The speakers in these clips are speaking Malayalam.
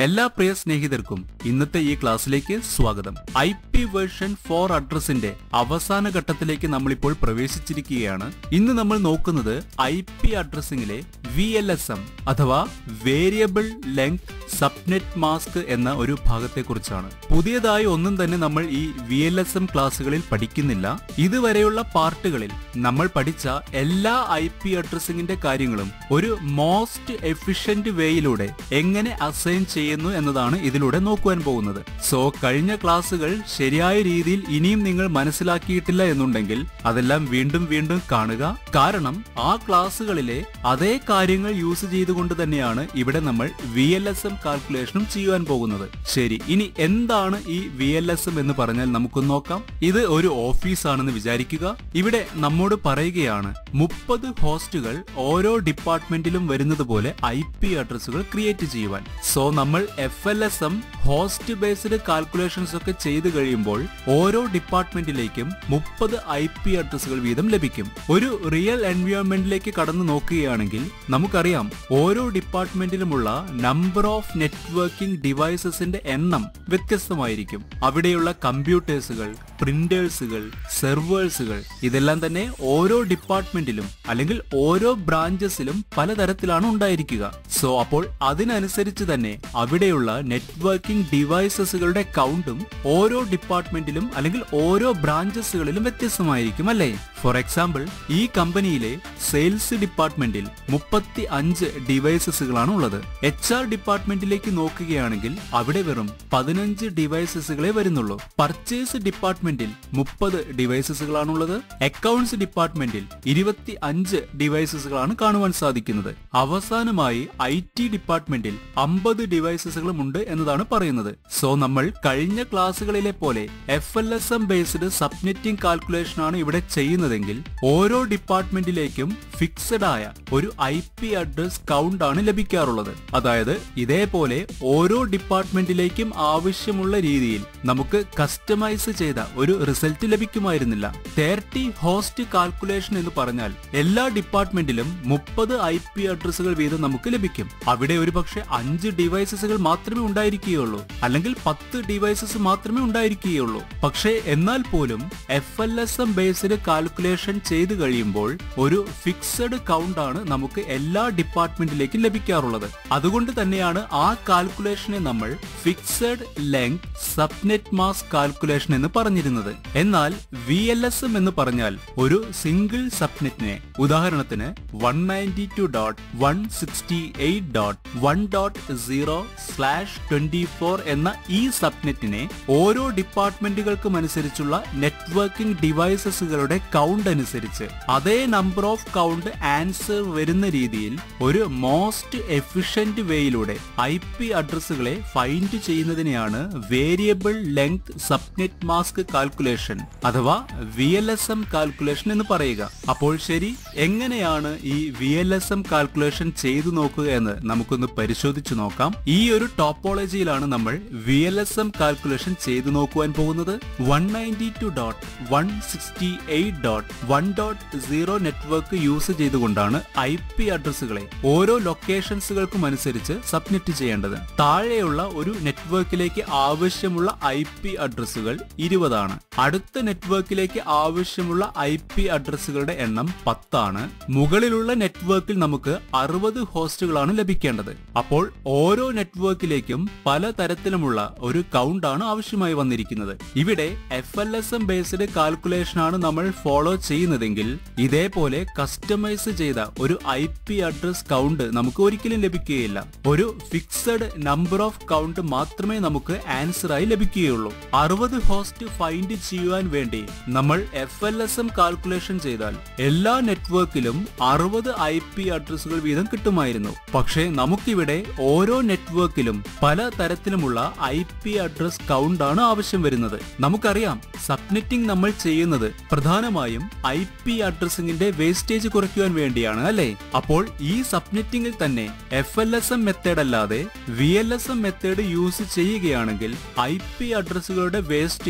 എല്ലാ പ്രിയ സ്നേഹിതർക്കും ഇന്നത്തെ ഈ ക്ലാസ്സിലേക്ക് സ്വാഗതം ഐ പി വേർഷൻ ഫോർ അഡ്രസ്സിന്റെ അവസാന ഘട്ടത്തിലേക്ക് നമ്മളിപ്പോൾ പ്രവേശിച്ചിരിക്കുകയാണ് ഇന്ന് നമ്മൾ നോക്കുന്നത് ഐ പി അഡ്രസ്സിംഗിലെ വി എൽ എസ് എം അഥവാ വേരിയബിൾ ലെങ്ത് സബ്നെറ്റ് മാസ്ക് എന്ന ഒരു ഭാഗത്തെക്കുറിച്ചാണ് പുതിയതായി ഒന്നും തന്നെ നമ്മൾ ഈ വി എൽ എസ് എം ക്ലാസ്സുകളിൽ പഠിക്കുന്നില്ല ഇതുവരെയുള്ള പാർട്ടുകളിൽ നമ്മൾ പഠിച്ച എല്ലാ ഐ പി അഡ്രസ്സിംഗിന്റെ കാര്യങ്ങളും ഒരു മോസ്റ്റ് എഫിഷ്യന്റ് വേയിലൂടെ എങ്ങനെ അസൈൻ ചെയ്യുന്നു എന്നതാണ് ഇതിലൂടെ നോക്കുവാൻ പോകുന്നത് സോ കഴിഞ്ഞ ക്ലാസ്സുകൾ ശരിയായ രീതിയിൽ ഇനിയും നിങ്ങൾ മനസ്സിലാക്കിയിട്ടില്ല എന്നുണ്ടെങ്കിൽ അതെല്ലാം വീണ്ടും വീണ്ടും കാണുക കാരണം ആ ക്ലാസ്സുകളിലെ അതേ കാര്യങ്ങൾ യൂസ് ചെയ്തുകൊണ്ട് തന്നെയാണ് ഇവിടെ നമ്മൾ വി എൽ എസ് എം കാൽക്കുലേഷനും ചെയ്യുവാൻ പോകുന്നത് ശരി ഇനി എന്താണ് ഈ വി എൽ എസ് എം എന്ന് പറഞ്ഞാൽ നമുക്ക് നോക്കാം ഇത് ഒരു ഓഫീസ് ആണെന്ന് വിചാരിക്കുക ഇവിടെ നമ്മോട് പറയുകയാണ് മുപ്പത് ഹോസ്റ്റുകൾ ഓരോ ഡിപ്പാർട്ട്മെന്റിലും വരുന്നത് പോലെ ഐ പി അഡ്രസ്സുകൾ ക്രിയേറ്റ് ചെയ്യുവാൻ സോ നമ്മൾ F L S M host based കാൽക്കുലേഷൻസ് ഒക്കെ ചെയ്തു കഴിയുമ്പോൾ ഓരോ ഡിപ്പാർട്ട്മെന്റിലേക്കും മുപ്പത് ഐ പി അഡ്രസ്സുകൾ വീതം ലഭിക്കും ഒരു റിയൽ എൻവയോൺമെന്റിലേക്ക് കടന്നു നോക്കുകയാണെങ്കിൽ നമുക്കറിയാം ഓരോ ഡിപ്പാർട്ട്മെന്റിലുമുള്ള നമ്പർ ഓഫ് നെറ്റ്വർക്കിംഗ് ഡിവൈസസിന്റെ എണ്ണം വ്യത്യസ്തമായിരിക്കും അവിടെയുള്ള കമ്പ്യൂട്ടേഴ്സുകൾ പ്രിന്റേഴ്സുകൾ സെർവേഴ്സുകൾ ഇതെല്ലാം തന്നെ ഓരോ ഡിപ്പാർട്ട്മെന്റിലും അല്ലെങ്കിൽ ഓരോ ബ്രാഞ്ചസിലും പലതരത്തിലാണ് ഉണ്ടായിരിക്കുക സോ അപ്പോൾ അതിനനുസരിച്ച് തന്നെ അവിടെയുള്ള നെറ്റ്വർക്കിംഗ് ഡിവൈസസുകളുടെ കൗണ്ടും ഓരോ ഡിപ്പാർട്ട്മെന്റിലും അല്ലെങ്കിൽ ഓരോ ബ്രാഞ്ചസുകളിലും വ്യത്യസ്തമായിരിക്കും അല്ലേ ഫോർ എക്സാമ്പിൾ ഈ കമ്പനിയിലെ സെയിൽസ് ഡിപ്പാർട്ട്മെന്റിൽ മുപ്പത്തി അഞ്ച് ഡിവൈസസുകളാണ് ഉള്ളത് എച്ച് ആർ ഡിപ്പാർട്ട്മെന്റിലേക്ക് നോക്കുകയാണെങ്കിൽ അവിടെ വെറും പതിനഞ്ച് ഡിവൈസസുകളെ വരുന്നുള്ളൂ പർച്ചേസ് ഡിപ്പാർട്ട്മെന്റിൽ മുപ്പത് ഡിവൈസസുകളാണുള്ളത് അക്കൗണ്ട്സ് ഡിപ്പാർട്ട്മെന്റിൽ ഇരുപത്തി അഞ്ച് ഡിവൈസസുകളാണ് കാണുവാൻ സാധിക്കുന്നത് അവസാനമായി ഐ ടി ഡിപ്പാർട്ട്മെന്റിൽ അമ്പത് ഡിവൈസസുകളും ഉണ്ട് എന്നതാണ് പറയുന്നത് സോ നമ്മൾ കഴിഞ്ഞ ക്ലാസ്സുകളിലെ പോലെ F L S M based subnetting calculation ആണ് ഇവിടെ ചെയ്യുന്നതെങ്കിൽ ഓരോ ഡിപ്പാർട്ട്മെന്റിലേക്കും ഫിക്സഡ് ആയ ഒരു ഐ പി അഡ്രസ് കൗണ്ട് ആണ് ലഭിക്കാറുള്ളത് അതായത് ഇതേപോലെ ഓരോ ഡിപ്പാർട്ട്മെന്റിലേക്കും ആവശ്യമുള്ള രീതിയിൽ നമുക്ക് കസ്റ്റമൈസ് ചെയ്ത ഒരു റിസൾട്ട് ലഭിക്കുമായിരുന്നില്ല തേർട്ടി ഹോസ്റ്റ് കാൽക്കുലേഷൻ എന്ന് പറഞ്ഞാൽ എല്ലാ ഡിപ്പാർട്ട്മെന്റിലും മുപ്പത് ഐ പി അഡ്രസ്സുകൾ വീതം നമുക്ക് ലഭിക്കും അവിടെ ഒരു പക്ഷെ അഞ്ച് ഡിവൈസസുകൾ മാത്രമേ ഉണ്ടായിരിക്കുകയുള്ളൂ അല്ലെങ്കിൽ പത്ത് ഡിവൈസസ് മാത്രമേ ഉണ്ടായിരിക്കുകയുള്ളൂ പക്ഷേ എന്നാൽ പോലും F L S M based calculation ചെയ്തു കഴിയുമ്പോൾ ഒരു ഫിക്സഡ് കൗണ്ട് ആണ് നമുക്ക് എല്ലാ ഡിപ്പാർട്ട്മെന്റിലേക്കും ലഭിക്കാറുള്ളത് അതുകൊണ്ട് തന്നെയാണ് ആ കാൽക്കുലേഷനെ നമ്മൾ fixed length subnet mask calculation എന്ന് പറഞ്ഞിരുന്നത് എന്നാൽ വി എൽ എസ് എം എന്ന് പറഞ്ഞാൽ ഒരു സിംഗിൾ സബ്നെറ്റിനെ ഉദാഹരണത്തിന് one ninety two dot one sixty eight dot one dot zero slash twenty four എന്ന ഈ സബ്നെറ്റിനെ ഓരോ ഡിപ്പാർട്ട്മെന്റുകൾക്കും അനുസരിച്ചുള്ള നെറ്റ്വർക്കിംഗ് ഡിവൈസസുകളുടെ കൗണ്ട് അനുസരിച്ച് അതേ നമ്പർ ഓഫ് കൗണ്ട് ആൻസർ വരുന്ന രീതിയിൽ ഒരു മോസ്റ്റ് എഫിഷ്യന്റ് വേയിലൂടെ ഐ പി അഡ്രസ്സുകളെ ഫൈൻഡ് ചെയ്യുന്നതിനെയാണ് variable length subnet mask calculation അഥവാ V L S M calculation എന്ന് പറയുക അപ്പോൾ ശരി എങ്ങനെയാണ് ഈ V L S M calculation ചെയ്തു നോക്കുക എന്ന് നമുക്കൊന്ന് പരിശോധിച്ചു നോക്കാം ഈ ഒരു ടോപ്പോളജിയിലാണ് നമ്മൾ V L S M calculation ചെയ്തു നോക്കുവാൻ പോകുന്നത് one ninety two dot one sixty eight dot one dot zero network use ചെയ്തുകൊണ്ടാണ് ഐ പി അഡ്രസ്സുകളെ ഓരോ ലൊക്കേഷൻസുകൾക്കും അനുസരിച്ച് സബ്മിറ്റ് ചെയ്യേണ്ടത് താഴെയുള്ള ഒരു നെറ്റ്വർക്കിലേക്ക് ആവശ്യമുള്ള ഐ പി അഡ്രസ്സുകൾ ഇരുപതാണ് അടുത്ത നെറ്റ്വർക്കിലേക്ക് ആവശ്യമുള്ള ഐ പി അഡ്രസ്സുകളുടെ എണ്ണം പത്താണ് മുകളിലുള്ള നെറ്റ്വർക്കിൽ നമുക്ക് അറുപത് ഹോസ്റ്റുകളാണ് ലഭിക്കേണ്ടത് അപ്പോൾ ഓരോ നെറ്റ്വർക്കിലേക്കും പല തരത്തിലുമുള്ള ഒരു കൗണ്ട് ആണ് ആവശ്യമായി വന്നിരിക്കുന്നത് ഇവിടെ F L S M based calculation ആണ് നമ്മൾ ഫോളോ ചെയ്യുന്നതെങ്കിൽ ഇതേപോലെ കസ്റ്റമൈസ് ചെയ്ത ഒരു ഐ പി അഡ്രസ് കൗണ്ട് നമുക്ക് ഒരിക്കലും ലഭിക്കുകയില്ല ഒരു ഫിക്സഡ് നമ്പർ ഓഫ് കൗണ്ട് മാത്രമേ നമുക്ക് ആൻസർ ആയി ലഭിക്കുകയുള്ളൂ അറുപത് ഹോസ്റ്റ് ഫൈൻഡ് ചെയ്യുവാൻ വേണ്ടി നമ്മൾ F L S M calculation ചെയ്താൽ എല്ലാ നെറ്റ്വർക്കിലും അറുപത് ഐ പി അഡ്രസ്സുകൾ വീതം കിട്ടുമായിരുന്നു പക്ഷേ നമുക്കിവിടെ ഓരോ നെറ്റ്വർക്കിലും പല തരത്തിലുമുള്ള ഐ പി അഡ്രസ് കൗണ്ട് ആണ് ആവശ്യം വരുന്നത് നമുക്കറിയാം സബ്നെറ്റിംഗ് നമ്മൾ ചെയ്യുന്നത് പ്രധാനമായും ഐ പി അഡ്രസ്സിംഗിന്റെ വേസ്റ്റേജ് കുറയ്ക്കുവാൻ വേണ്ടിയാണ് അല്ലെ അപ്പോൾ ഈ സബ്നെറ്റിംഗിൽ തന്നെ F L S M method അല്ലാതെ V L S M method use ചെയ്യുകയാണെങ്കിൽ ഐ പി അഡ്രസ്സുകളുടെ വേസ്റ്റേജ്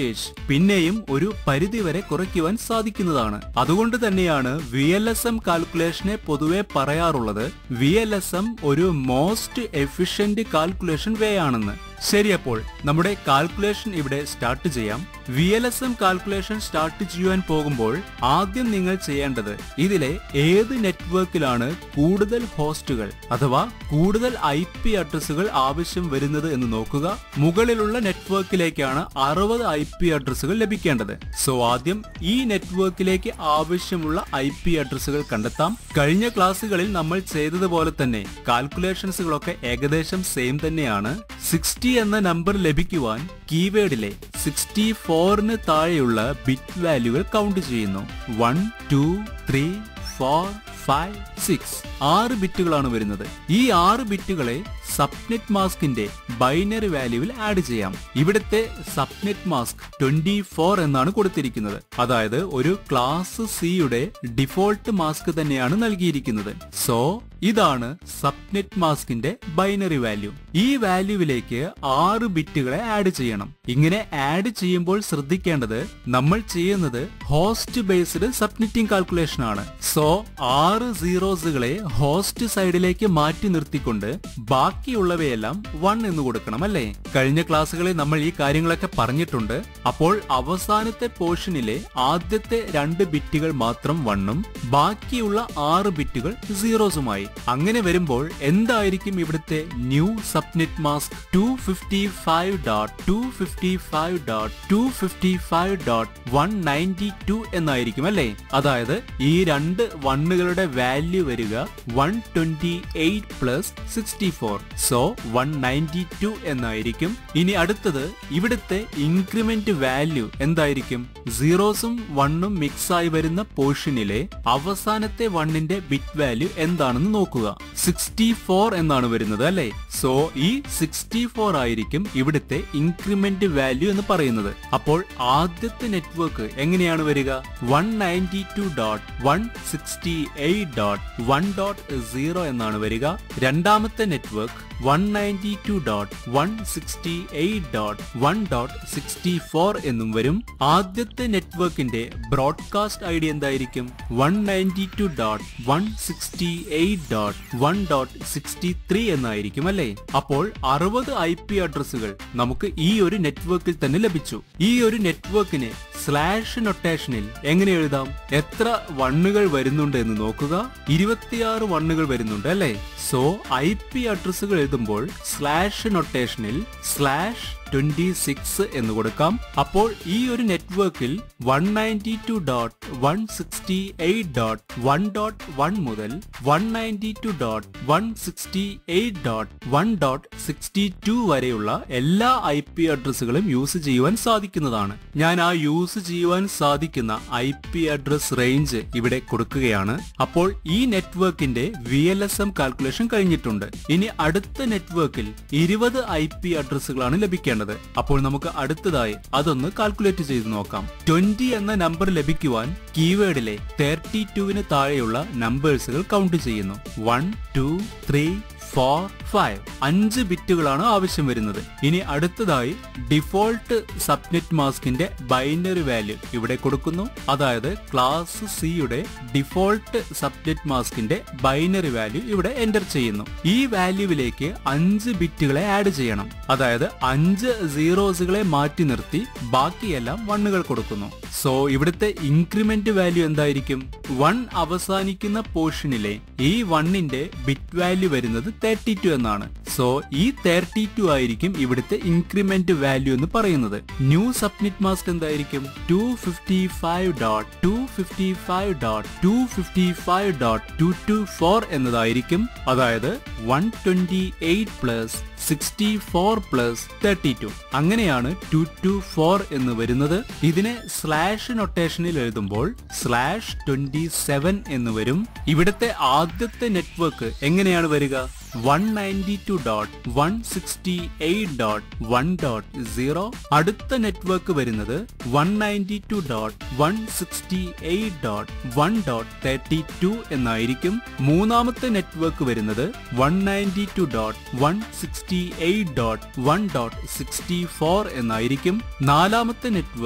പിന്നെയും ഒരു പരിധിവരെ കുറയ്ക്കുവാൻ സാധിക്കുന്നതാണ് അതുകൊണ്ട് തന്നെയാണ് വി എൽ എസ് എം കാൽക്കുലേഷനെ പൊതുവെ പറയാറുള്ളത് വി എൽ എസ് എം ഒരു മോസ്റ്റ് എഫിഷ്യന്റ് കാൽക്കുലേഷൻ വേ ആണെന്ന് ശരി അപ്പോൾ നമ്മുടെ കാൽക്കുലേഷൻ ഇവിടെ സ്റ്റാർട്ട് ചെയ്യാം V L S M calculation start ചെയ്യുവാൻ പോകുമ്പോൾ ആദ്യം നിങ്ങൾ ചെയ്യേണ്ടത് ഇതിലെ ഏത് നെറ്റ്വർക്കിലാണ് കൂടുതൽ ഹോസ്റ്റുകൾ അഥവാ കൂടുതൽ ഐ പി അഡ്രസ്സുകൾ ആവശ്യം വരുന്നത് എന്ന് നോക്കുക മുകളിലുള്ള നെറ്റ്വർക്കിലേക്കാണ് അറുപത് ഐ പി അഡ്രസ്സുകൾ ലഭിക്കേണ്ടത് സോ ആദ്യം ഈ നെറ്റ്വർക്കിലേക്ക് ആവശ്യമുള്ള ഐ പി അഡ്രസ്സുകൾ കണ്ടെത്താം കഴിഞ്ഞ ക്ലാസ്സുകളിൽ നമ്മൾ ചെയ്തതുപോലെ തന്നെ കാൽക്കുലേഷൻസുകളൊക്കെ ഏകദേശം സെയിം തന്നെയാണ് സിക്സ്റ്റി എന്ന നമ്പർ ലഭിക്കുവാൻ കീവേഡിലെ സിക്സ്റ്റി ഫോറിന് താഴെയുള്ള ബിറ്റ് വാല്യൂകൾ കൗണ്ട് ചെയ്യുന്നു one two three four five six ആറ് ബിറ്റുകളാണ് വരുന്നത് ഈ ആറ് ബിറ്റുകളെ സബ്നെറ്റ് മാസ്കിന്റെ ബൈനറി വാല്യൂവിൽ ആഡ് ചെയ്യാം ഇവിടുത്തെ സബ്നെറ്റ് മാസ്ക് ട്വന്റി ഫോർ എന്നാണ് കൊടുത്തിരിക്കുന്നത് അതായത് ഒരു ക്ലാസ് സിയുടെ ഡിഫോൾട്ട് മാസ്ക് തന്നെയാണ് നൽകിയിരിക്കുന്നത് സോ ഇതാണ് സബ്നെറ്റ് മാസ്കിന്റെ ബൈനറി വാല്യൂ ഈ വാല്യൂവിലേക്ക് ആറ് ബിറ്റുകളെ ആഡ് ചെയ്യണം ഇങ്ങനെ ആഡ് ചെയ്യുമ്പോൾ ശ്രദ്ധിക്കേണ്ടത് നമ്മൾ ചെയ്യുന്നത് ഹോസ്റ്റ് ബേസ്ഡ് സബ്നെറ്റിംഗ് കാൽക്കുലേഷൻ ആണ് സോ ആറ് സീറോസുകളെ ഹോസ്റ്റ് സൈഡിലേക്ക് മാറ്റി നിർത്തിക്കൊണ്ട് ബാക്കിയുള്ളവയെല്ലാം വൺ എന്ന് കൊടുക്കണം അല്ലേ കഴിഞ്ഞ ക്ലാസ്സുകളിൽ നമ്മൾ ഈ കാര്യങ്ങളൊക്കെ പറഞ്ഞിട്ടുണ്ട് അപ്പോൾ അവസാനത്തെ പോർഷനിലെ ആദ്യത്തെ രണ്ട് ബിറ്റുകൾ മാത്രം വണ്ണും ബാക്കിയുള്ള ആറ് ബിറ്റുകൾ സീറോസുമായി അങ്ങനെ വരുമ്പോൾ എന്തായിരിക്കും ഇവിടുത്തെ new subnet mask two fifty five dot two fifty five dot two fifty five dot one ninety two എന്നായിരിക്കും അല്ലേ അതായത് ഈ രണ്ട് വണ്ണുകളുടെ വാല്യൂ വരിക one twenty eight plus sixty four so one ninety two എന്നായിരിക്കും ഇനി അടുത്തത് ഇവിടുത്തെ ഇൻക്രിമെന്റ് വാല്യൂ എന്തായിരിക്കും സീറോസും വണ്ണും മിക്സ് ആയി വരുന്ന പോർഷനിലെ അവസാനത്തെ വണ്ണിന്റെ ബിറ്റ് വാല്യൂ എന്താണെന്ന് നോക്കുക സിക്സ്റ്റി ഫോർ എന്നാണ് വരുന്നത് അല്ലെ സോ ഈ സിക്സ്റ്റി ഫോർ ആയിരിക്കും ഇവിടുത്തെ ഇൻക്രിമെന്റ് വാല്യൂ എന്ന് പറയുന്നത് അപ്പോൾ ആദ്യത്തെ നെറ്റ്വർക്ക് എങ്ങനെയാണ് വരിക one ninety two dot one sixty eight dot one dot zero എന്നാണ് വരിക രണ്ടാമത്തെ network one ninety two dot one sixty eight dot one dot sixty four എന്നും വരും ആദ്യത്തെ നെറ്റ്വർക്കിന്റെ ബ്രോഡ്കാസ്റ്റ് ഐ ഡി എന്തായിരിക്കും one ninety two dot one sixty eight dot one dot sixty three എന്നായിരിക്കും അല്ലേ അപ്പോൾ അറുപത് ഐ പി അഡ്രസ്സുകൾ നമുക്ക് ഈ ഒരു നെറ്റ്വർക്കിൽ തന്നെ ലഭിച്ചു ഈ ഒരു നെറ്റ്വർക്കിനെ സ്ലാഷ് നൊട്ടേഷനിൽ എങ്ങനെ എഴുതാം എത്ര വണ്ണുകൾ വരുന്നുണ്ട് എന്ന് നോക്കുക ഇരുപത്തിയാറ് വണ്ണുകൾ വരുന്നുണ്ട് അല്ലേ സോ ഐ പി അഡ്രസ്സുകൾ എഴുതുമ്പോൾ സ്ലാഷ് നൊട്ടേഷനിൽ സ്ലാഷ് ട്വന്റി സിക്സ് എന്ന് കൊടുക്കാം അപ്പോൾ ഈ ഒരു നെറ്റ്വർക്കിൽ one ninety two dot one sixty eight dot one dot one മുതൽ one ninety two dot one sixty eight dot one dot sixty two വരെയുള്ള എല്ലാ ഐ പി അഡ്രസ്സുകളും യൂസ് ചെയ്യുവാൻ സാധിക്കുന്നതാണ് ഞാൻ ആ യൂസ് ചെയ്യുവാൻ സാധിക്കുന്ന ഐ പി അഡ്രസ് റേഞ്ച് ഇവിടെ കൊടുക്കുകയാണ് അപ്പോൾ ഈ നെറ്റ്വർക്കിന്റെ V L S M calculation കഴിഞ്ഞിട്ടുണ്ട് ഇനി അടുത്ത നെറ്റ്വർക്കിൽ ഇരുപത് ഐ പി അഡ്രസ്സുകളാണ് ലഭിക്കേണ്ടത് അപ്പോൾ നമുക്ക് അടുത്തതായി അതൊന്ന് കാൽക്കുലേറ്റ് ചെയ്ത് നോക്കാം ട്വന്റി എന്ന നമ്പർ ലഭിക്കുവാൻ കീവേഡിലെ തേർട്ടി ടുവിന് താഴെയുള്ള നമ്പേഴ്സുകൾ കൗണ്ട് ചെയ്യുന്നു one two three four five അഞ്ച് ബിറ്റുകളാണ് ആവശ്യം വരുന്നത് ഇനി അടുത്തതായി ഡിഫോൾട്ട് സബ്നെറ്റ് മാസ്കിന്റെ ബൈനറി വാല്യൂ ഇവിടെ കൊടുക്കുന്നു അതായത് ക്ലാസ് സിയുടെ ഡിഫോൾട്ട് സബ്നെറ്റ് മാസ്കിന്റെ ബൈനറി വാല്യൂ ഇവിടെ എന്റർ ചെയ്യുന്നു ഈ വാല്യൂവിലേക്ക് അഞ്ച് ബിറ്റുകളെ ആഡ് ചെയ്യണം അതായത് അഞ്ച് സീറോസുകളെ മാറ്റി നിർത്തി ബാക്കിയെല്ലാം വണ്ണുകൾ കൊടുക്കുന്നു സോ ഇവിടുത്തെ ഇൻക്രിമെന്റ് വാല്യൂ എന്തായിരിക്കും വൺ അവസാനിക്കുന്ന പോർഷനിലെ ഈ വണ്ണിന്റെ ബിറ്റ് വാല്യൂ വരുന്നത് തേർട്ടി ടു എന്നാണ് സോ ഈ തേർട്ടി ടു ആയിരിക്കും ഇവിടുത്തെ ഇൻക്രിമെന്റ് വാല്യൂ എന്ന് പറയുന്നത് ന്യൂ സബ്മിറ്റ് മാസ്ക് എന്തായിരിക്കും two fifty five dot two fifty five dot two fifty five dot two two four എന്നതായിരിക്കും അതായത് one twenty eight plus sixty four plus thirty two അങ്ങനെയാണ് ടു ടു ഫോർ എന്ന് വരുന്നത് ഇതിനെ സ്ലാഷ് നൊട്ടേഷനിൽ എഴുതുമ്പോൾ സ്ലാഷ് ട്വന്റി സെവൻ എന്ന് വരും ഇവിടുത്തെ ആദ്യത്തെ നെറ്റ്വർക്ക് എങ്ങനെയാണ് വരിക one ninety two dot one sixty eight dot one dot zero അടുത്ത നെറ്റ്വർക്ക് വരുന്നത് one ninety two dot one sixty eight dot one dot thirty two എന്നായിരിക്കും മൂന്നാമത്തെ നെറ്റ്വർക്ക് വരുന്നത് one ninety two dot one sixty eight dot one dot sixty four എന്നായിരിക്കും നാലാമത്തെ network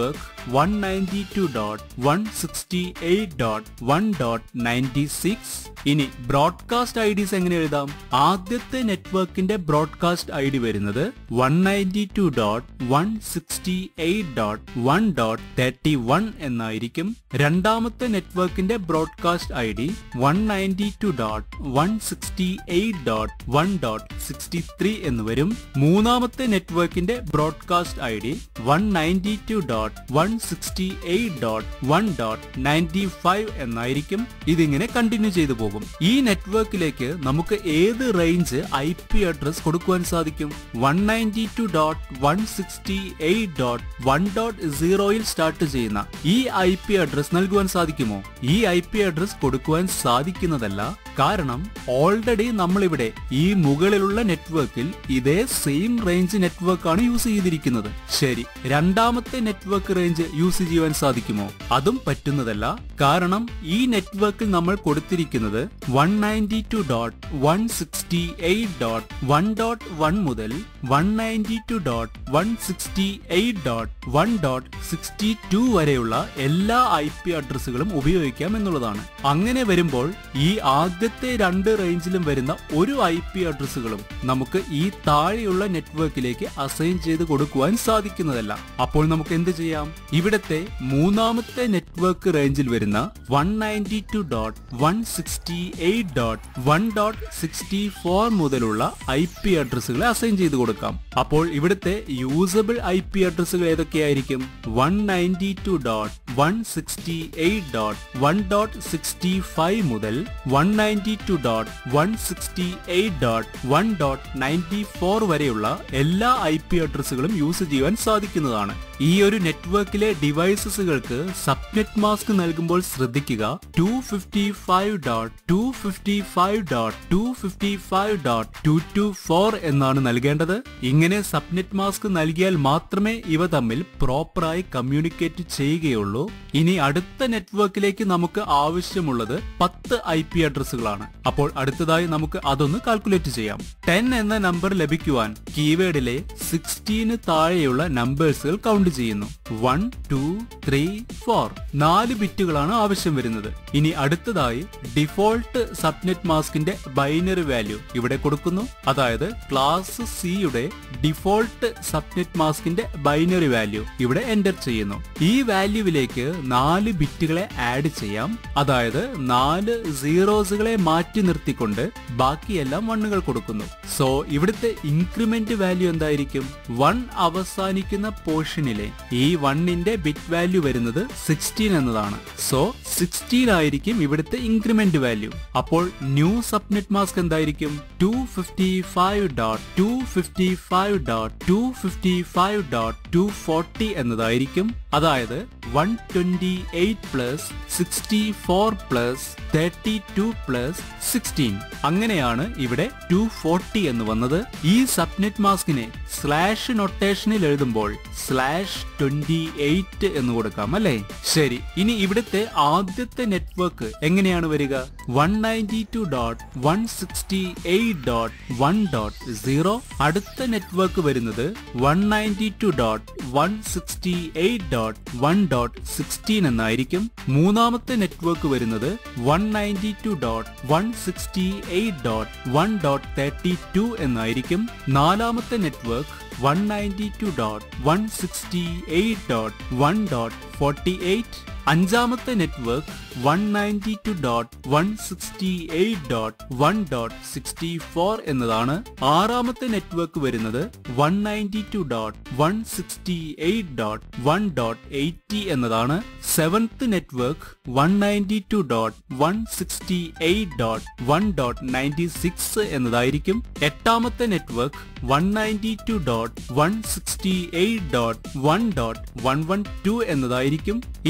one ninety two dot one sixty eight dot one dot ninety six ഇനി ബ്രോഡ്കാസ്റ്റ് ഐ ഡിസ് എങ്ങനെ എഴുതാം ആദ്യത്തെ നെറ്റ്വർക്കിന്റെ ബ്രോഡ്കാസ്റ്റ് ഐ ഡി വരുന്നത് one ninety two dot one sixty eight dot one dot thirty one എന്നായിരിക്കും രണ്ടാമത്തെ നെറ്റ്വർക്കിന്റെ broadcast I D one ninety two dot one sixty eight dot one dot sixty three എന്ന് വരും മൂന്നാമത്തെ നെറ്റ്വർക്കിന്റെ broadcast I D one ninety two dot one sixty eight dot one dot ninety five എന്നായിരിക്കും ഇതിങ്ങനെ കണ്ടിന്യൂ ചെയ്തു പോകും ഈ നെറ്റ്വർക്കിലേക്ക് നമുക്ക് ഏത് റേഞ്ച് ഐ പി അഡ്രസ് കൊടുക്കുവാൻ സാധിക്കും one ninety two dot one sixty eight dot one dot സീറോയിൽ സ്റ്റാർട്ട് ചെയ്യുന്ന ഈ ഐ പി അഡ്രസ് നൽകുവാൻ സാധിക്കുമോ ഈ ഐ പി അഡ്രസ് കൊടുക്കുവാൻ സാധിക്കുന്നതല്ല കാരണം ഓൾറെഡി നമ്മളിവിടെ ഈ മുകളിലുള്ള നെറ്റ്വർക്കിൽ ഇതേ സെയിം റേഞ്ച് നെറ്റ്വർക്കാണ് യൂസ് ചെയ്തിരിക്കുന്നത് ശരി രണ്ടാമത്തെ നെറ്റ്വർക്ക് റേഞ്ച് യൂസ് ചെയ്യുവാൻ സാധിക്കുമോ അതും പറ്റുന്നതല്ല കാരണം ഈ നെറ്റ്വർക്കിൽ നമ്മൾ കൊടുത്തിരിക്കുന്നത് one ninety two dot one sixty eight dot one dot one മുതൽ one ninety two dot one sixty eight dot one dot sixty two വരെയുള്ള എല്ലാ ഐ പി അഡ്രസ്സുകളും ഉപയോഗിക്കാം എന്നുള്ളതാണ് അങ്ങനെ വരുമ്പോൾ ഈ ആദ്യത്തെ രണ്ട് റേഞ്ചിലും വരുന്ന ഒരു ഐ പി അഡ്രസ്സുകളും നമുക്ക് ഈ താഴെയുള്ള നെറ്റ്വർക്കിലേക്ക് അസൈൻ ചെയ്ത് കൊടുക്കുവാൻ സാധിക്കുന്നതല്ല അപ്പോൾ നമുക്ക് എന്ത് ചെയ്യാം ഇവിടത്തെ മൂന്നാമത്തെ നെറ്റ്വർക്ക് റേഞ്ചിൽ വരുന്ന one ninety two dot one sixty eight dot one dot sixty four മുതലുള്ള ഐ പി അഡ്രസ്സുകളെ അസൈൻ ചെയ്ത് കൊടുക്കാം അപ്പോൾ ഇവിടുത്തെ യൂസബിൾ ഐ പി അഡ്രസ്സുകൾ ഏതൊക്കെയായിരിക്കും one ninety two dot one sixty eight dot one dot sixty five മുതൽ one ninety two dot one sixty eight dot one dot ninety four വരെയുള്ള എല്ലാ ഐ പി അഡ്രസ്സുകളും യൂസ് ചെയ്യുവാൻ സാധിക്കുന്നതാണ് ഈ ഒരു നെറ്റ്വർക്കിലെ ഡിവൈസസുകൾക്ക് സബ്നെറ്റ് മാസ്ക് നൽകുമ്പോൾ ശ്രദ്ധിക്കുക two fifty five dot two fifty five dot two fifty five dot two two four എന്നാണ് നൽകേണ്ടത് ഇങ്ങനെ സബ്നെറ്റ് മാസ്ക് നൽകിയാൽ മാത്രമേ ഇവ തമ്മിൽ പ്രോപ്പറായി കമ്മ്യൂണിക്കേറ്റ് ചെയ്യുകയുള്ളൂ ഇനി അടുത്ത നെറ്റ്വർക്കിലേക്ക് നമുക്ക് ആവശ്യമുള്ളത് പത്ത് ഐ പി അഡ്രസ്സുകളാണ് അപ്പോൾ അടുത്തതായി നമുക്ക് അതൊന്ന് കാൽക്കുലേറ്റ് ചെയ്യാം ടെൻ എന്ന നമ്പർ ലഭിക്കുവാൻ കീവേഡിലെ സിക്സ്റ്റീന് താഴെയുള്ള നമ്പേഴ്സുകൾ കൗണ്ട് ചെയ്യുന്നു വൺ ടു ത്രീ ഫോർ നാല് ബിറ്റുകളാണ് ആവശ്യം വരുന്നത് ഇനി അടുത്തതായി ഡിഫോൾട്ട് സബ്നെറ്റ് മാസ്കിന്റെ ബൈനറി വാല്യൂ ഇവിടെ കൊടുക്കുന്നു അതായത് ക്ലാസ് സിയുടെ ഡിഫോൾട്ട് സബ്നെറ്റ് മാസ്കിന്റെ ബൈനറി വാല്യൂ ഇവിടെ എന്റർ ചെയ്യുന്നു ഈ വാല്യൂവിലേക്ക് നാല് ബിറ്റുകളെ ആഡ് ചെയ്യാം അതായത് നാല് സീറോസുകളെ മാറ്റി നിർത്തിക്കൊണ്ട് ബാക്കിയെല്ലാം വണ്ണുകൾ കൊടുക്കുന്നു സോ ഇവിടുത്തെ ഇൻക്രിമെന്റ് വാല്യൂ എന്തായിരിക്കും വൺ അവസാനിക്കുന്ന പോർഷനിലെ ഈ വണ്ണിന്റെ ബിറ്റ് വാല്യൂ വരുന്നത് സിക്സ്റ്റീൻ എന്നതാണ് സോ സിക്സ്റ്റീൻ ആയിരിക്കും ഇവിടുത്തെ ഇൻക്രിമെന്റ് വാല്യൂ അപ്പോൾ ന്യൂ സബ്നെറ്റ് മാസ്ക് എന്തായിരിക്കും two fifty five dot two fifty five dot two fifty five dot two forty എന്നതായിരിക്കും അതായത് one twenty eight plus sixty four plus thirty two plus sixteen അങ്ങനെയാണ് ഇവിടെ ടു ഫോർട്ടി എന്ന് വന്നത് ഈ സബ്നെറ്റ് മാസ്കിനെ സ്ലാഷ് നൊട്ടേഷനിൽ എഴുതുമ്പോൾ സ്ലാഷ് ട്വന്റി എയ്റ്റ് എന്ന് കൊടുക്കാം അല്ലേ ശരി ഇനി ഇവിടുത്തെ ആദ്യത്തെ നെറ്റ്വർക്ക് എങ്ങനെയാണ് വരിക one ninety two dot one sixty eight dot one dot zero അടുത്ത നെറ്റ്വർക്ക് വരുന്നത് one ninety two dot one sixty eight dot one dot sixteen എന്നായിരിക്കും മൂന്നാമത്തെ നെറ്റ്വർക്ക് വരുന്നത് one ninety two dot one sixty eight dot one dot thirty two എന്നായിരിക്കും നാലാമത്തെ network one ninety two dot one sixty eight dot one dot forty eight അഞ്ചാമത്തെ network one ninety two dot one sixty eight dot one dot sixty four എന്നതാണ് ആറാമത്തെ നെറ്റ്വർക്ക് വരുന്നത് one ninety two dot one sixty eight dot one dot eighty എന്നതാണ് seventh network one ninety two dot one sixty eight dot one dot ninety six എന്നതായിരിക്കും എട്ടാമത്തെ network one ninety two dot one sixty eight dot one dot one one two എന്നതായിരിക്കും ഇനി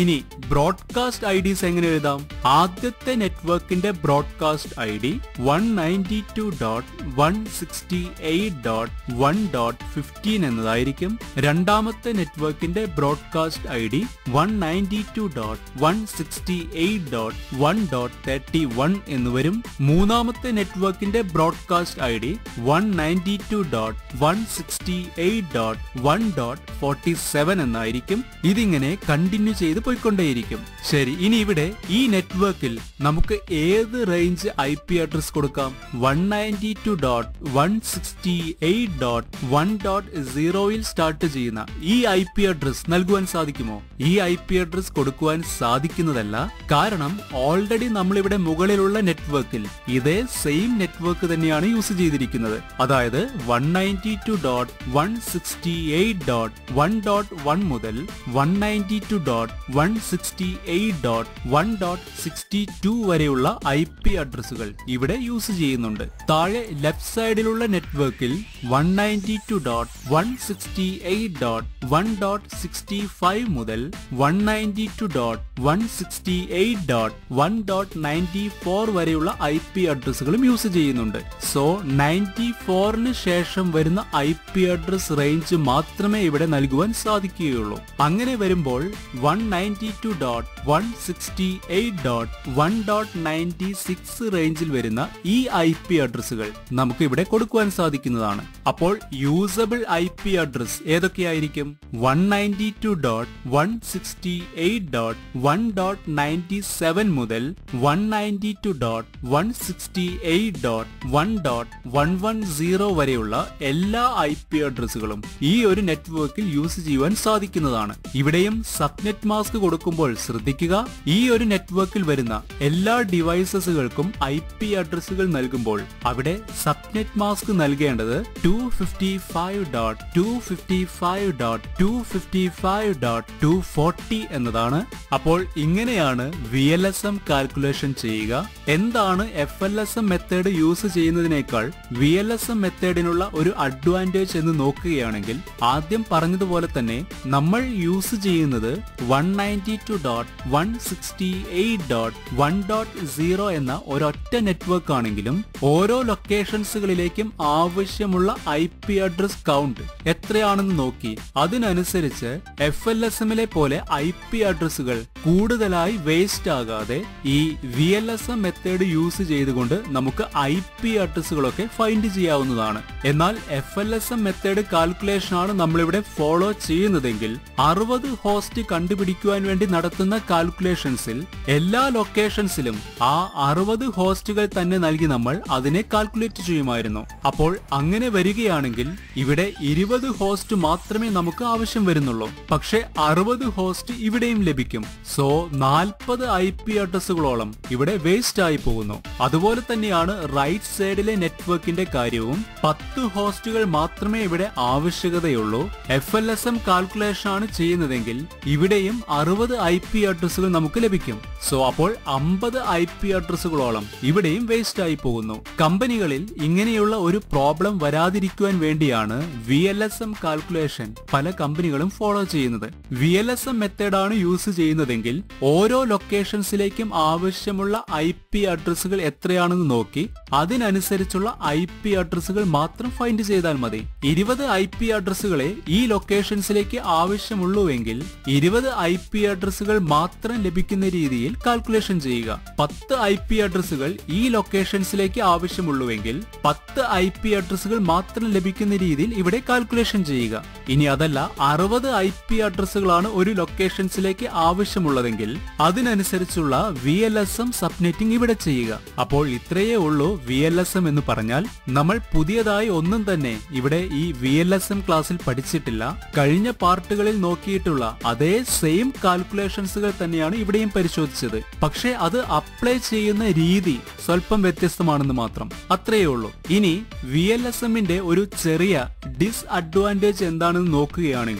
ബ്രോഡ്കാസ്റ്റ് ഐ ഡിസ് എങ്ങനെ എഴുതാം ആദ്യത്തെ നെറ്റ്വർക്കിന്റെ broadcast I D one ninety two dot one sixty eight dot one dot fifteen എന്നതായിരിക്കും രണ്ടാമത്തെ നെറ്റ്വർക്കിന്റെ broadcast I D one ninety two dot one sixty eight dot one dot thirty one എന്ന് വരും മൂന്നാമത്തെ നെറ്റ്വർക്കിന്റെ broadcast I D one ninety two dot one sixty eight dot one dot forty seven എന്നായിരിക്കും ഇതിങ്ങനെ കണ്ടിന്യൂ ചെയ്ത് പോയിക്കൊണ്ടേയിരിക്കും ശരി ഇനി ഇവിടെ ഈ നെറ്റ്വർക്കിൽ നമുക്ക് ഏത് റേഞ്ച് ഐ പി അഡ്രസ് കൊടുക്കാം one ninety two dot one sixty eight dot one dot സീറോയിൽ സ്റ്റാർട്ട് ചെയ്യുന്ന ഈ ഐ പി അഡ്രസ് നൽകുവാൻ സാധിക്കുമോ ഈ ഐ പി അഡ്രസ് കൊടുക്കുവാൻ സാധിക്കുന്നതല്ല കാരണം ഓൾറെഡി നമ്മളിവിടെ മുകളിലുള്ള നെറ്റ്വർക്കിൽ ഇതേ സെയിം നെറ്റ്വർക്ക് തന്നെയാണ് യൂസ് ചെയ്തിരിക്കുന്നത് അതായത് one ninety two dot one sixty eight dot one dot one മുതൽ one ninety two dot one sixty eight dot one dot sixty two വരെയുള്ള ഐ പി അഡ്രസ്സുകൾ ഇവിടെ യൂസ് ചെയ്യുന്നുണ്ട് താഴെ ലെഫ്റ്റ് സൈഡിലുള്ള നെറ്റ്വർക്കിൽ one ninety two dot one sixty eight dot one dot sixty five മുതൽ one ninety two dot one sixty eight dot one dot ninety four വരെയുള്ള ഐ പി അഡ്രസ്സുകളും യൂസ് ചെയ്യുന്നുണ്ട് സോ നയൻറ്റി ഫോറിന് ശേഷം വരുന്ന ഐ പി അഡ്രസ് റേഞ്ച് മാത്രമേ ഇവിടെ നൽകുവാൻ സാധിക്കുകയുള്ളൂ അങ്ങനെ വരുമ്പോൾ one ninety two dot one sixty eight dot one dot ninety six റേഞ്ചിൽ വരുന്ന ഈ ഐ പി അഡ്രസ്സുകൾ നമുക്ക് ഇവിടെ കൊടുക്കുവാൻ സാധിക്കുന്നതാണ് അപ്പോൾ യൂസബിൾ ഐ പി അഡ്രസ് ഏതൊക്കെയായിരിക്കും one ninety two dot one sixty eight dot one dot ninety seven മുതൽ one ninety two dot one sixty eight dot one dot one one zero വരെയുള്ള എല്ലാ ഐ പി അഡ്രസ്സുകളും ഈ ഒരു നെറ്റ്വർക്കിൽ യൂസ് ചെയ്യുവാൻ സാധിക്കുന്നതാണ് ഇവിടെയും സബ്നെറ്റ് മാസ്ക് കൊടുക്കുമ്പോൾ ശ്രദ്ധിക്കുക ഈ ഒരു നെറ്റ്വർക്കിൽ വരുന്ന എല്ലാ ഡിവൈസസുകൾക്കും ഐ പി അഡ്രസ്സുകൾ നൽകുമ്പോൾ അവിടെ സബ്നെറ്റ് മാസ്ക് നൽകേണ്ടത് two fifty five dot two fifty five dot two fifty five dot two forty എന്നതാണ് അപ്പോൾ ഇങ്ങനെയാണ് V L S M calculation ചെയ്യുക എന്താണ് F L S M method use ചെയ്യുന്നതിനേക്കാൾ വി എൽ എസ് എം മെത്തേഡിനുള്ള ഒരു അഡ്വാൻറ്റേജ് എന്ന് നോക്കുകയാണെങ്കിൽ ആദ്യം പറഞ്ഞതുപോലെ തന്നെ നമ്മൾ യൂസ് ചെയ്യുന്നത് one ninety two dot one sixty eight dot one dot zero എന്ന ഒരൊറ്റ നെറ്റ്വർക്ക് ആണെങ്കിലും ഓരോ ലൊക്കേഷൻസുകളിലേക്കും ആവശ്യമുള്ള ഐ പി അഡ്രസ് കൗണ്ട് എത്രയാണെന്ന് നോക്കി അതിനനുസരിച്ച് എഫ് എൽ എസ് എമ്മിലെ പോലെ ഐ പി അഡ്രസ്സുകൾ കൂടുതലായി വേസ്റ്റ് ആകാതെ ഈ V L S M method use ചെയ്തുകൊണ്ട് നമുക്ക് ഐ പി അഡ്രസ്സുകളൊക്കെ ഫൈൻഡ് ചെയ്യാവുന്നതാണ് എന്നാൽ F L S M method calculation ആണ് നമ്മളിവിടെ ഫോളോ ചെയ്യുന്നതെങ്കിൽ അറുപത് ഹോസ്റ്റ് കണ്ടുപിടിക്കുവാൻ വേണ്ടി നടത്തുന്ന കാൽക്കുലേഷൻസിൽ എല്ലാ ലൊക്കേഷൻസിലും ആ അറുപത് ഹോസ്റ്റുകൾ തന്നെ നൽകി നമ്മൾ അതിനെ കാൽക്കുലേറ്റ് ചെയ്യുമായിരുന്നു അപ്പോൾ അങ്ങനെ വരികയാണെങ്കിൽ ഇവിടെ ഇരുപത് ഹോസ്റ്റ് മാത്രമേ നമുക്ക് ആവശ്യം വരുന്നുള്ളൂ പക്ഷെ അറുപത് ഹോസ്റ്റ് ഇവിടെയും ലഭിക്കും സോ നാൽപ്പത് ഐ പി അഡ്രസ്സുകളോളം ഇവിടെ വേസ്റ്റ് ആയി പോകുന്നു അതുപോലെ തന്നെയാണ് റൈറ്റ് സൈഡിലെ നെറ്റ്വർക്കിന്റെ കാര്യവും പത്ത് ഹോസ്റ്റുകൾ മാത്രമേ ഇവിടെ ആവശ്യകതയുള്ളൂ F L S M calculation ആണ് ചെയ്യുന്നതെങ്കിൽ ഇവിടെയും അറുപത് ഐ പി അഡ്രസ്സുകൾ നമുക്ക് ലഭിക്കും സോ അപ്പോൾ അമ്പത് ഐ പി അഡ്രസ്സുകളോളം ഇവിടെയും വേസ്റ്റ് ആയി പോകുന്നു കമ്പനികളിൽ ഇങ്ങനെയുള്ള ഒരു പ്രോബ്ലം വരാതിരിക്കുവാൻ വേണ്ടിയാണ് V L S M calculation പല കമ്പനികളും ഫോളോ ചെയ്യുന്നത് വി എൽ എസ് എം മെത്തേഡാണ് യൂസ് ചെയ്യുന്നതെങ്കിൽ ഓരോ ലൊക്കേഷൻസിലേക്കും ആവശ്യമുള്ള ഐ പി അഡ്രസ്സുകൾ എത്രയാണെന്ന് നോക്കി അതിനനുസരിച്ചുള്ള ഐ പി അഡ്രസ്സുകൾ മാത്രം ഫൈൻഡ് ചെയ്താൽ മതി ഇരുപത് ഐ പി അഡ്രസ്സുകളെ ഈ ലൊക്കേഷൻസിലേക്ക് ആവശ്യമുള്ളൂവെങ്കിൽ ഇരുപത് ഐ പി അഡ്രസ്സുകൾ മാത്രം ലഭിക്കുന്ന രീതിയിൽ കാൽക്കുലേഷൻ ചെയ്യുക പത്ത് ഐ പി അഡ്രസ്സുകൾ ഈ ലൊക്കേഷൻസിലേക്ക് ആവശ്യമുള്ളൂവെങ്കിൽ പത്ത് ഐ പി അഡ്രസ്സുകൾ മാത്രം ലഭിക്കുന്ന രീതിയിൽ ഇവിടെ കാൽക്കുലേഷൻ ചെയ്യുക ഇനി അതല്ല അറുപത് ഐ പി അഡ്രസ്സുകളാണ് ഒരു ലൊക്കേഷൻസിലേക്ക് ആവശ്യമുള്ളതെങ്കിൽ അതിനനുസരിച്ചുള്ള V L S M subnetting ഇവിടെ ചെയ്യുക അപ്പോൾ ഇത്രയേ ഉള്ളൂ വി എൽ എസ് എം എന്ന് പറഞ്ഞാൽ നമ്മൾ പുതിയതായി ഒന്നും തന്നെ ഇവിടെ ഈ വി എൽ എസ് എം ക്ലാസ്സിൽ പഠിച്ചിട്ടില്ല കഴിഞ്ഞ പാർട്ടുകളിൽ നോക്കിയിട്ടുള്ള അതേ സെയിം കാൽക്കുലേഷൻസുകൾ തന്നെയാണ് ഇവിടെയും പരിശോധിച്ചത് പക്ഷേ അത് അപ്ലൈ ചെയ്യുന്ന രീതി സ്വല്പം വ്യത്യസ്തമാണെന്ന് മാത്രം അത്രയേ ഉള്ളൂ ഇനി വി എൽ എസ് എമ്മിന്റെ ഒരു ചെറിയ ഡിസ്അഡ്വാൻറ്റേജ് എന്താണെന്ന് നോക്കുകയാണെങ്കിൽ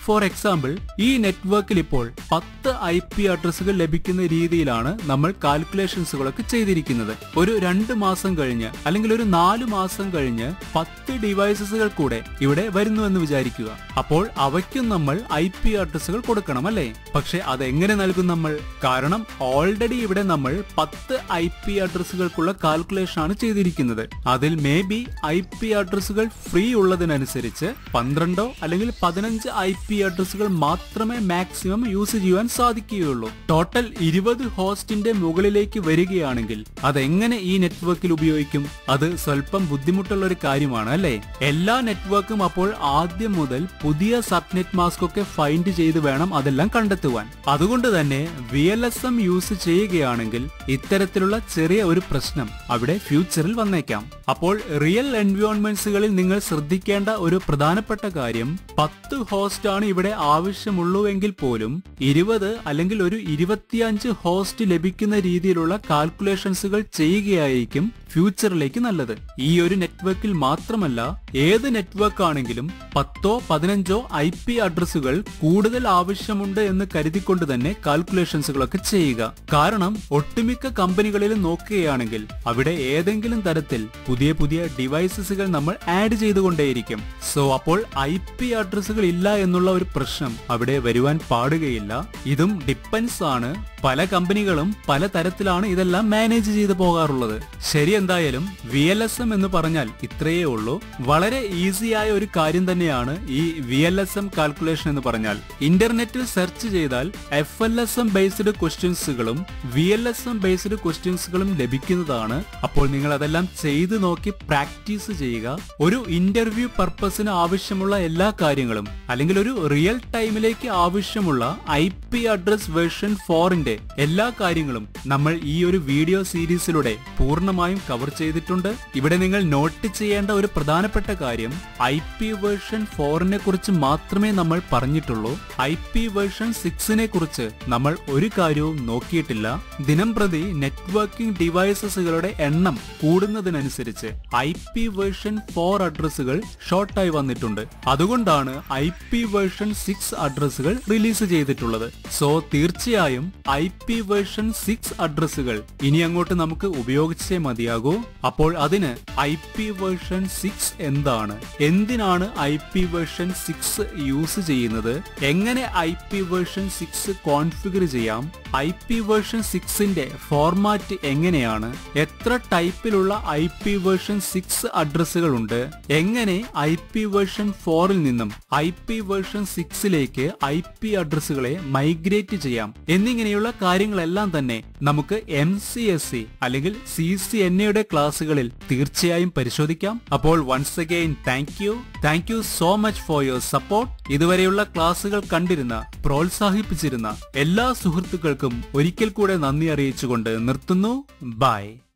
ഫോർ എക്സാമ്പിൾ ഈ നെറ്റ്വർക്കിൽ ഇപ്പോൾ പത്ത് ഐ പി അഡ്രസ്സുകൾ ലഭിക്കുന്ന രീതിയിലാണ് നമ്മൾ കാൽക്കുലേഷൻസുകളൊക്കെ ചെയ്തിരിക്കുന്നത് ഒരു രണ്ട് മാസം കഴിഞ്ഞ് അല്ലെങ്കിൽ ഒരു നാല് മാസം കഴിഞ്ഞ് പത്ത് ഡിവൈസസുകൾ കൂടെ ഇവിടെ വരുന്നു എന്ന് വിചാരിക്കുക അപ്പോൾ അവയ്ക്കും നമ്മൾ ഐ പി അഡ്രസ്സുകൾ കൊടുക്കണം അല്ലേ പക്ഷെ അതെങ്ങനെ നൽകും നമ്മൾ കാരണം ഓൾറെഡി ഇവിടെ നമ്മൾ പത്ത് ഐ പി അഡ്രസ്സുകൾക്കുള്ള കാൽക്കുലേഷൻ ആണ് ചെയ്തിരിക്കുന്നത് അതിൽ മേ ബി ഐ പി അഡ്രസ്സുകൾ ഫ്രീ ഉള്ളതിനനുസരിച്ച് പന്ത്രണ്ടോ അല്ലെങ്കിൽ പതിനഞ്ച് ഐ പി അഡ്രസ്സുകൾ മാത്രമേ മാക്സിമം യൂസ് ചെയ്യുവാൻ സാധിക്കുകയുള്ളൂ ടോട്ടൽ ഇരുപത് ഹോസ്റ്റിന്റെ മുകളിലേക്ക് വരികയാണെങ്കിൽ അതെങ്ങനെ ഈ നെറ്റ്വർക്കിൽ ഉപയോഗിക്കും അത് സ്വല്പം ബുദ്ധിമുട്ടുള്ള ഒരു കാര്യമാണ് അല്ലേ എല്ലാ നെറ്റ്വർക്കും അപ്പോൾ ആദ്യം മുതൽ പുതിയ സബ്നെറ്റ് മാസ്ക് ഒക്കെ ഫൈൻഡ് ചെയ്ത് വേണം അതെല്ലാം കണ്ടെത്തുവാൻ അതുകൊണ്ട് തന്നെ V L S M use ചെയ്യുകയാണെങ്കിൽ ഇത്തരത്തിലുള്ള ചെറിയ ഒരു പ്രശ്നം അവിടെ ഫ്യൂച്ചറിൽ വന്നേക്കാം അപ്പോൾ റിയൽ എൻവയോൺമെന്റ്സുകളിൽ നിങ്ങൾ ശ്രദ്ധിക്കേണ്ട ഒരു പ്രധാനപ്പെട്ട കാര്യം പത്ത് ഹോസ്റ്റ് ആണ് ഇവിടെ ആവശ്യമുള്ളൂവെങ്കിൽ പോലും ഇരുപത് അല്ലെങ്കിൽ ഒരു ഇരുപത്തിയഞ്ച് ഹോസ്റ്റ് ലഭിക്കുന്ന രീതിയിലുള്ള കാൽക്കുലേഷൻസുകൾ ചെയ്യുകയായിരിക്കും ഫ്യൂച്ചറിലേക്ക് നല്ലത് ഈ ഒരു നെറ്റ്വർക്കിൽ മാത്രമല്ല ഏത് നെറ്റ്വർക്ക് ആണെങ്കിലും പത്തോ പതിനഞ്ചോ ഐ പി അഡ്രസ്സുകൾ കൂടുതൽ ആവശ്യമുണ്ട് എന്ന് കരുതിക്കൊണ്ട് തന്നെ കാൽക്കുലേഷൻസുകളൊക്കെ ചെയ്യുക കാരണം ഒട്ടുമിക്ക കമ്പനികളിലും നോക്കുകയാണെങ്കിൽ അവിടെ ഏതെങ്കിലും തരത്തിൽ പുതിയ പുതിയ ഡിവൈസസുകൾ നമ്മൾ ആഡ് ചെയ്തുകൊണ്ടേയിരിക്കും സോ അപ്പോൾ ഐ പി അഡ്രസ്സുകൾ ഇല്ല എന്നുള്ള ഒരു പ്രശ്നം അവിടെ വരുവാൻ പാടുകയില്ല ഇതും ഡിപ്പെൻസ് ആണ് പല കമ്പനികളും പല തരത്തിലാണ് ഇതെല്ലാം മാനേജ് ചെയ്തു പോകാറുള്ളത് ശരി എന്തായാലും വി എൽ എസ് എം എന്ന് പറഞ്ഞാൽ ഇത്രയേ ഉള്ളൂ വളരെ ഈസിയായ ഒരു കാര്യം തന്നെയാണ് ഈ V L S M calculation എന്ന് പറഞ്ഞാൽ ഇന്റർനെറ്റിൽ സെർച്ച് ചെയ്താൽ F L S M based ക്വസ്റ്റ്യൻസുകളും V L S M based ക്വസ്റ്റ്യൻസുകളും ലഭിക്കുന്നതാണ് അപ്പോൾ നിങ്ങൾ അതെല്ലാം ചെയ്തു നോക്കി പ്രാക്ടീസ് ചെയ്യുക ഒരു ഇന്റർവ്യൂ പർപ്പസിന് ആവശ്യമുള്ള എല്ലാ കാര്യങ്ങളും അല്ലെങ്കിൽ ഒരു റിയൽ ടൈമിലേക്ക് ആവശ്യമുള്ള ഐ പി അഡ്രസ് വേർഷൻ ഫോറിന്റെ എല്ലാ കാര്യങ്ങളും നമ്മൾ ഈ ഒരു വീഡിയോ സീരീസിലൂടെ പൂർണ്ണമായും കവർ ചെയ്തിട്ടുണ്ട് ഇവിടെ നിങ്ങൾ നോട്ട് ചെയ്യേണ്ട ഒരു പ്രധാനപ്പെട്ട കാര്യം ഐ പി വേർഷൻ ഫോറിനെ കുറിച്ച് മാത്രമേ നമ്മൾ പറഞ്ഞിട്ടുള്ളൂ ഐ പി വേർഷൻ സിക്സിനെ കുറിച്ച് നമ്മൾ ഒരു കാര്യവും നോക്കിയിട്ടില്ല ദിനം പ്രതി നെറ്റ്വർക്കിംഗ് ഡിവൈസസുകളുടെ എണ്ണം കൂടുന്നതിനനുസരിച്ച് ഐ പി വേർഷൻ ഫോർ അഡ്രസ്സുകൾ ഷോർട്ടായി വന്നിട്ടുണ്ട് അതുകൊണ്ടാണ് ഐ പി വേർഷൻ സിക്സ് അഡ്രസ്സുകൾ റിലീസ് ചെയ്തിട്ടുള്ളത് സോ തീർച്ചയായും ഐ പി വേർഷൻ സിക്സ് അഡ്രസ്സുകൾ ഇനി അങ്ങോട്ട് നമുക്ക് ഉപയോഗിച്ചേ മതിയാകൂ അപ്പോൾ അതിന് ഐ പി വേർഷൻ സിക്സ് എന്താണ് എന്തിനാണ് I P version six use ചെയ്യുന്നത് എങ്ങനെ I P version six configure ചെയ്യാം ഐ പി വേർഷൻ സിക്സിന്റെ ഫോർമാറ്റ് എങ്ങനെയാണ് എത്ര ടൈപ്പിലുള്ള ഐ പി വേർഷൻ സിക്സ് അഡ്രസ്സുകൾ ഉണ്ട് എങ്ങനെ ഐ പി വേർഷൻ ഫോറിൽ നിന്നും ഐ പി വേർഷൻ സിക്സിലേക്ക് ഐ പി അഡ്രസ്സുകളെ മൈഗ്രേറ്റ് ചെയ്യാം എന്നിങ്ങനെയുള്ള കാര്യങ്ങളെല്ലാം തന്നെ നമുക്ക് എം സി എസ് സി അല്ലെങ്കിൽ സി സി എൻ എയുടെ ക്ലാസ്സുകളിൽ തീർച്ചയായും പരിശോധിക്കാം അപ്പോൾ once again thank you thank you so much for your support ഇതുവരെയുള്ള ക്ലാസ്സുകൾ കണ്ടിരുന്ന പ്രോത്സാഹിപ്പിച്ചിരുന്ന എല്ലാ സുഹൃത്തുക്കൾക്കും ഒരിക്കൽ കൂടെ നന്ദി അറിയിച്ചുകൊണ്ട് നിർത്തുന്നു ബൈ